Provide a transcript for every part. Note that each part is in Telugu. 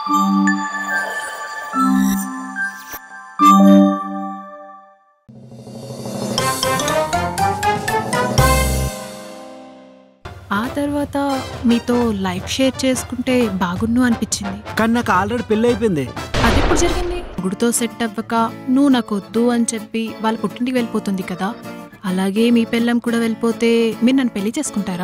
ఆ తర్వాత మీతో లైఫ్ షేర్ చేసుకుంటే బాగున్ను అనిపించింది కానీ నాకు ఆల్రెడీ పెళ్ళి అయిపోయింది అది ఎప్పుడు జరిగింది గుడితో సెట్ అవ్వక నువ్వు నాకు వద్దు అని చెప్పి వాళ్ళ పుట్టింటికి వెళ్ళిపోతుంది కదా అలాగే మీ పెళ్ళం కూడా వెళ్ళిపోతే మీరు నన్ను పెళ్లి చేసుకుంటారా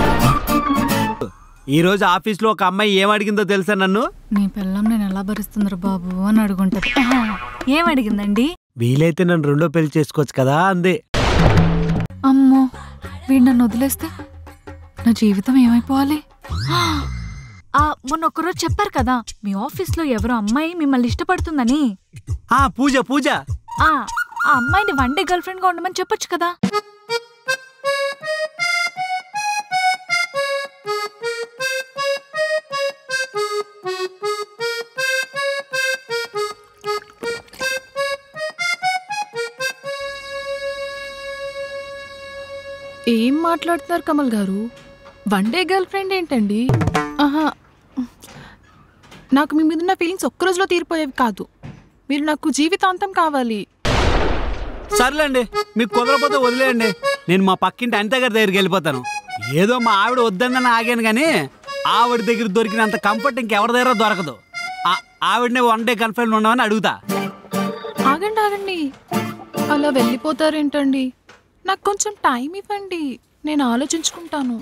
ఈ రోజు ఆఫీస్లో ఒక అమ్మాయి ఏం అడిగిందో తెలుసా నన్ను నీ పిల్లం నేను ఎలా భరిస్తుందిరా బాబు అని అడుగుంటది ఏం అడిగిందండి వీలైతే నన్ను రెండో పెళ్లి చేసుకోవచ్చు కదా అందే అమ్మో వీడు నన్ను వదిలేస్తే నా జీవితం ఏమైపోవాలి ఆ మొన్న ఒక్కరోజు చెప్పారు కదా మీ ఆఫీస్ లో ఎవరో అమ్మాయి మిమ్మల్ని ఇష్టపడుతుందని ఆ పూజ పూజ ఆ ఆ అమ్మాయిని వన్ డే గర్ల్ ఫ్రెండ్ గా ఉండమని చెప్పొచ్చు కదా ఏం మాట్లాడుతున్నారు కమల్ గారు వన్ డే గర్ల్ ఫ్రెండ్ ఏంటండి ఆహా నాకు మీ మీద ఉన్న ఫీలింగ్స్ ఒక్క రోజులో తీరిపోయేవి కాదు మీరు నాకు జీవితాంతం కావాలి సర్లేండి మీకు కుదరపోతే వదిలేయండి నేను మా పక్కింటి అనిత గారి దగ్గరికి వెళ్ళిపోతాను ఏదో మా ఆవిడ వద్దని ఆగాను కానీ ఆవిడ దగ్గర దొరికినంత కంఫర్ట్ ఇంకెవరి దగ్గర దొరకదు ఆ- ఆవిడనే వన్ డే కన్ఫర్మ్ ఉండమని అడుగుతా ఆగండి ఆగండి అలా వెళ్ళిపోతారేంటండి నాకు కొంచెం టైం ఇవ్వండి నేను ఆలోచించుకుంటాను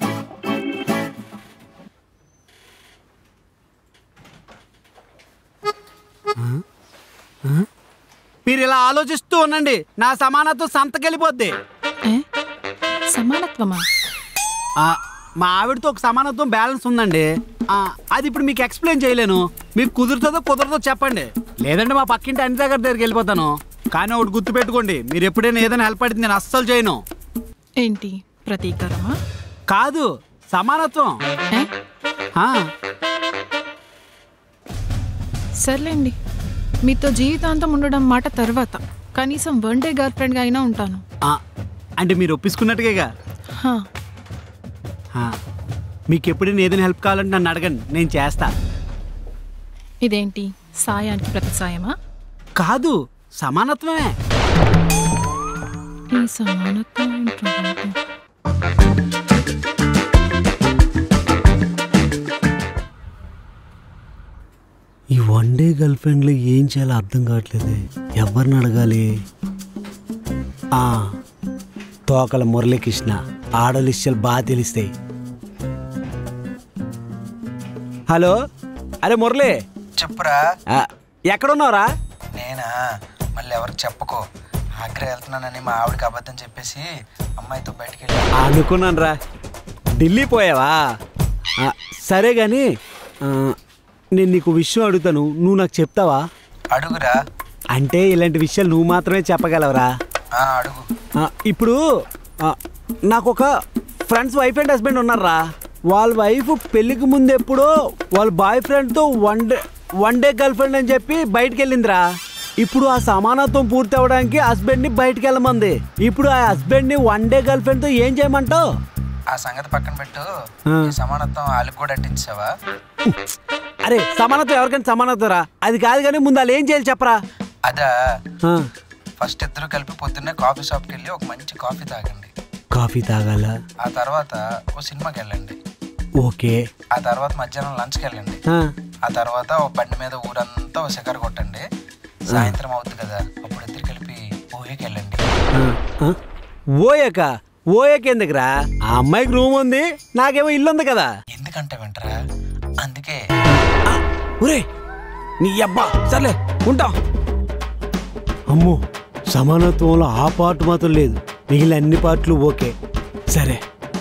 మీరు ఇలా ఆలోచిస్తూ ఉండండి నా సమానత్వం సంతకెళ్ళిపోద్ది ఏ? సమానత్వమా ఆ, మా ఆవిడతో ఒక సమానత్వం బ్యాలెన్స్ ఉందండి ఆ, అది ఇప్పుడు మీకు ఎక్స్ప్లెయిన్ చేయలేను మీకు కుదురుతుందో కుదరదో చెప్పండి లేదంటే మా పక్కింటి అనిత గారి దగ్గరికి వెళ్ళిపోతాను కానీ ఒకటి గుర్తుపెట్టుకోండి మీరు ఎప్పుడైనా ఏదైనా హెల్ప్ అడిగితే నేను అస్సలు చేయను ఏంటి ప్రతీకారమా కాదు సమానత్వం ఏ? ఆ, సర్లేండి మీతో జీవితాంతం ఉండడం మాట తర్వాత కనీసం వన్ డే గర్ల్ ఫ్రెండ్గా అయినా ఉంటాను ఆ, అంటే మీరు ఒప్పించుకున్నట్టుగా హా, మీకు ఎప్పుడైనా ఏదైనా హెల్ప్ కావాలంటే నన్ను అడగండి నేను చేస్తా ఇదేంటి సాయానికి ప్రతి సాయమా కాదు సమానత్వమే ఈ సమానత్వం ఏంటంటే ఈ వన్ డే గర్ల్ ఫ్రెండ్లో ఏం చేయాలో అర్థం కావట్లేదు ఎవరిని అడగాలి ఆ, తోకల మురళీకృష్ణ ఆడలిష్యాలు బాగా తెలుస్తాయి హలో అరే మురళి చెప్పురా ఆ, ఎక్కడున్నావురా నేనా మళ్ళీ ఎవరికి చెప్పుకో ఆగ్రా వెళ్తున్నానని మా ఆవిడకి అబద్ధం చెప్పేసి అమ్మాయితో బయటికి వెళ్ళా అనుకున్నాను రా ఢిల్లీ పోయావా ఆ, సరే కానీ ఆ, నేను నీకు విషయం అడుగుతాను నువ్వు నాకు చెప్తావా అడుగురా అంటే ఇలాంటి విషయాలు నువ్వు మాత్రమే చెప్పగలవరా ఆ, అడుగు ఆ, ఇప్పుడు ఆ, నాకు ఒక ఫ్రెండ్స్ వైఫ్ అండ్ హస్బెండ్ ఉన్నారా వాళ్ళ వైఫ్ పెళ్ళికి ముందు ఎప్పుడో వాళ్ళ బాయ్ ఫ్రెండ్తో one day one day girlfriend అని చెప్పి బయటికి వెళ్ళిందిరా ఇప్పుడు ఆ సమానత్వం పూర్తి అవ్వడానికి హస్బెండ్ని బయటికి వెళ్ళమంది ఇప్పుడు ఆ హస్బెండ్ని వన్ డే గర్ల్ ఫ్రెండ్తో ఏం చేయమంటావు ఆ సంగతి పక్కన పెట్టు ఆ. ఈ సమానత్వం వాళ్ళకి కూడా అంటించావా అరే సమానత్వం ఎవరికైనా సమానత్వం రా అది కాదు కానీ ముందు వాళ్ళు ఏం చేయాలి చెప్పరా అదా ఆ, ఫస్ట్ ఇద్దరు కలిపి పొద్దున్నే కాఫీ షాప్కి వెళ్ళి ఒక మంచి కాఫీ తాగండి కాఫీ తాగాల ఆ తర్వాత ఓ సినిమాకి వెళ్ళండి ఓకే ఆ తర్వాత మధ్యాహ్నం లంచ్కి వెళ్ళండి ఆ, ఆ తర్వాత ఓ బండి మీద ఊరంతా ఓ శిఖర కొట్టండి సాయంత్రం అవుతుంది కదా అప్పుడు ఇద్దరు కలిపి ఊరికి వెళ్ళండి ఆ, ఆ. ఓయక ఓయక ఎందుకురా ఆ అమ్మాయికి రూమ్ ఉంది నాకేమో ఇల్లు ఉంది కదా ఎందుకంటే వింటరా అందుకే ఆ, ఒరే నీ అబ్బా సర్లే ఉంటాం అమ్మో సమానత్వంలో ఆ పార్ట్ మాత్రం లేదు మిగిలిన అన్ని పార్ట్లు ఓకే సరే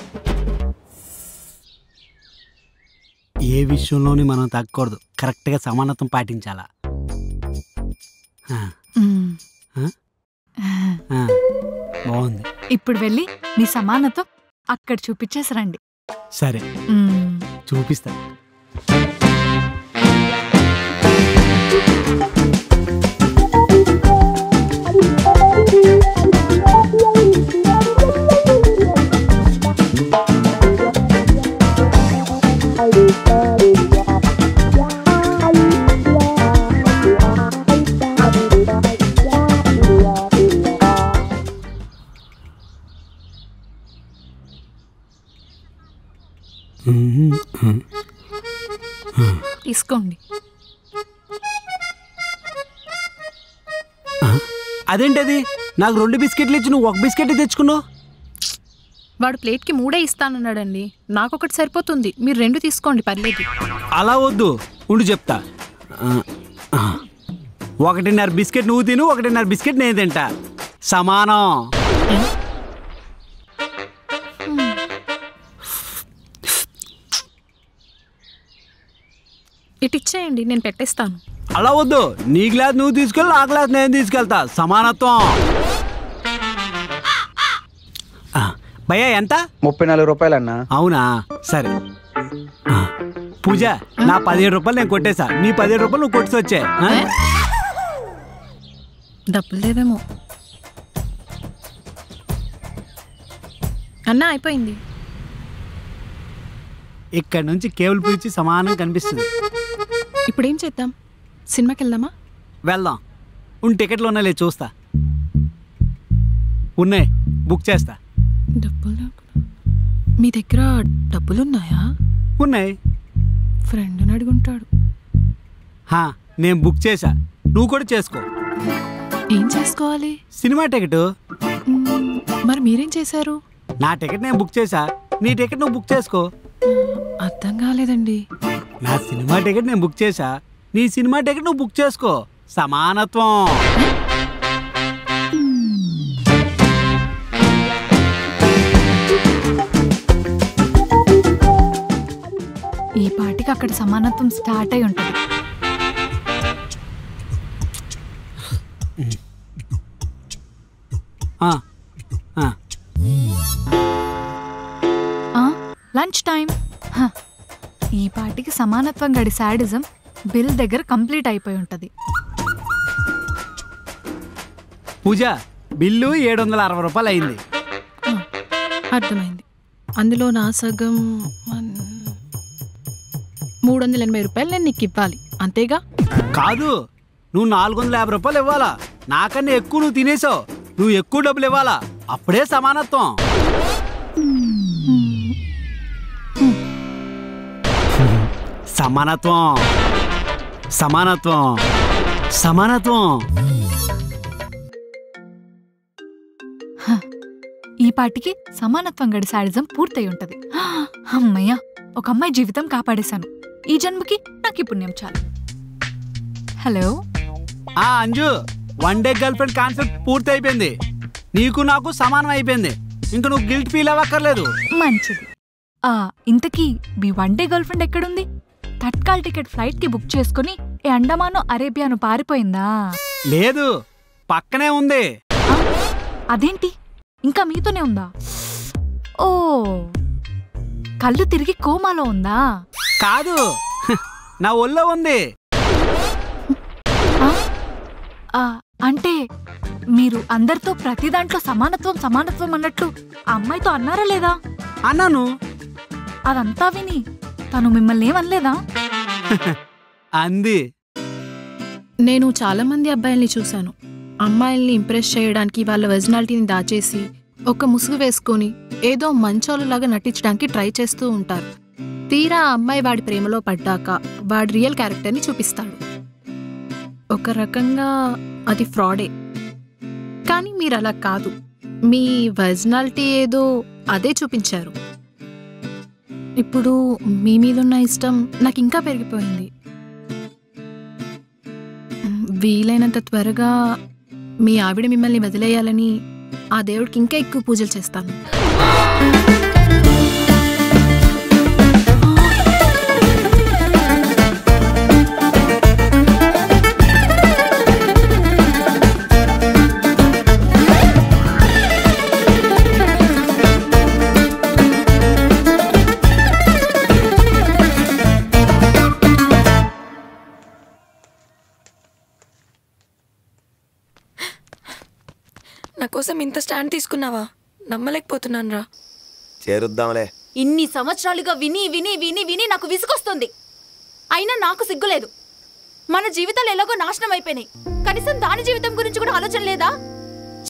ఏ విషయంలోని మనం తగ్గకూడదు కరెక్ట్గా సమానత్వం పాటించాలా ఆ, మ్మ్. ఆ, బాగుంది ఇప్పుడు వెళ్ళి మీ సమానత్వం అక్కడ చూపించేసి రండి సరే మ్మ్. చూపిస్తా తీసుకోండి అదేంటది నాకు రెండు బిస్కెట్లు ఇచ్చి నువ్వు ఒక బిస్కెట్ తెచ్చుకున్నావు వాడు ప్లేట్కి మూడే ఇస్తానన్నాడండి నాకు ఒకటి సరిపోతుంది మీరు రెండు తీసుకోండి పర్లేదు అలా వద్దు ఉండు చెప్తా ఆ, ఆ. ఒకటిన్నర బిస్కెట్ నువ్వు తిను ఒకటిన్నర బిస్కెట్ నేను తింటా సమానం ఇటు ఇచ్చేయండి నేను పెట్టేస్తాను అలా వద్దు నీ గ్లాస్ నువ్వు తీసుకెళ్ళి నా గ్లాస్ నేను తీసుకెళ్తా సమానత్వం ఆ, భయ్యా ఎంత ముప్పై నాలుగు రూపాయలు అన్న అవునా సరే ఆ, పూజ నా పదిహేడు రూపాయలు నేను కొట్టేసా నీ పదిహేడు రూపాయలు నువ్వు కొట్టేసి వచ్చే డబ్బులు లేవేమో అన్న అయిపోయింది ఇక్కడ నుంచి కేబుల్ పూచి సమానం కనిపిస్తుంది ఇప్పుడు ఏం చేద్దాం సినిమాకి వెళ్దామా వెళ్దాం ఉన్ టికెట్లు ఉన్నాయిలే చూస్తా ఉన్నాయి బుక్ చేస్తా డబ్బులు లేకుండా- మీ దగ్గర డబ్బులు ఉన్నాయా ఉన్నాయి ఫ్రెండ్ని అడుగుంటాడు హా నేను బుక్ చేశా నువ్వు కూడా చేసుకో ఏం చేసుకోవాలి సినిమా టికెట్ మ్మ్, మరి మీరేం చేశారు నా టికెట్ నేను బుక్ చేశా నీ టికెట్ నువ్వు బుక్ చేసుకో అర్థం కాలేదండి నా సినిమా టికెట్ నేను బుక్ చేశా నీ సినిమా టికెట్ నువ్వు బుక్ చేసుకో సమానత్వం ఈ పాటికి అక్కడ సమానత్వం స్టార్ట్ అయి ఉంటుంది ఆ, ఆ. ఆ, లంచ్ టైం హ, ఈ పాటికి సమానత్వం గడి శాడిజం బిల్ దగ్గర కంప్లీట్ అయిపోయి ఉంటుంది పూజ బిల్లు ఏడు వందల అరవై రూపాయలు అయింది ఆ, అర్థమైంది అందులో నా సగం వన్- మూడు వందల ఎనభై రూపాయలు నేను నీకు ఇవ్వాలి అంతేగా కాదు నువ్వు నాలుగు వందల యాభై రూపాయలు ఇవ్వాలా నాకన్నా ఎక్కువ నువ్వు తినేసావు నువ్వు ఎక్కువ డబ్బులు ఇవ్వాలా అప్పుడే సమానత్వం సమానత్వం సమానత్వం సమానత్వం ఈ పాటికి సమానత్వం గడి శాడిజం పూర్తయి ఉంటది హ, అమ్మయ్య ఒక అమ్మాయి జీవితం కాపాడేశాను ఈ జన్మకి నాకు ఈ పుణ్యం చాలు హలో ఆ Anju one day girlfriend concept పూర్తి అయిపోయింది నీకు నాకు సమానం అయిపోయింది ఇంక నువ్వు గిల్ట్ ఫీల్ అవ్వక్కర్లేదు మంచిది ఆ ఇంతకీ మీ వన్ డే గర్ల్ ఫ్రెండ్ ఎక్కడుంది తత్కాల్ టికెట్ ఫ్లైట్ కి బుక్ చేసుకుని ఏ అండమాను అరేబియాను పారిపోయిందా లేదు పక్కనే ఉంది ఆ, అదేంటి ఇంకా మీతోనే ఉందా ఓ కళ్ళు తిరిగి కోమాలో ఉందా కాదు నా ఒళ్ళో ఉంది ఆ? ఆ, అంటే మీరు అందరితో ప్రతి దాంట్లో సమానత్వం సమానత్వం అన్నట్లు ఆ అమ్మాయితో అన్నారా లేదా అన్నాను అదంతా విని తను మిమ్మల్ని ఏమనలేదా అంది నేను చాలా మంది అబ్బాయిల్ని చూశాను అమ్మాయిల్ని ఇంప్రెస్ చేయడానికి వాళ్ళ ఒరిజినాలిటీని దాచేసి ఒక ముసుగు వేసుకొని ఏదో మంచోళ్ళలాగా నటించడానికి ట్రై చేస్తూ ఉంటారు తీరా ఆ అమ్మాయి వాడి ప్రేమలో పడ్డాక వాడి రియల్ క్యారెక్టర్ని చూపిస్తాడు ఒక రకంగా అది ఫ్రాడే కానీ మీరు అలా కాదు మీ ఒరిజినాలిటీ ఏదో అదే చూపించారు ఇప్పుడు మీ మీదున్న ఇష్టం నాకు ఇంకా పెరిగిపోయింది మ్, వీలైనంత త్వరగా మీ ఆవిడ మిమ్మల్ని వదిలేయాలని ఆ దేవుడికి ఇంకా ఎక్కువ పూజలు చేస్తాను నా కోసం ఇంత స్టాండ్ తీసుకున్నావా నమ్మలేకపోతున్నాను రా చేరుద్దాంలే ఇన్ని సంవత్సరాలుగా విని విని విని విని నాకు విసుగొస్తుంది అయినా నాకు సిగ్గులేదు మన జీవితాలు ఎలాగో నాశనం అయిపోయినాయి కనీసం దాని జీవితం గురించి కూడా ఆలోచన లేదా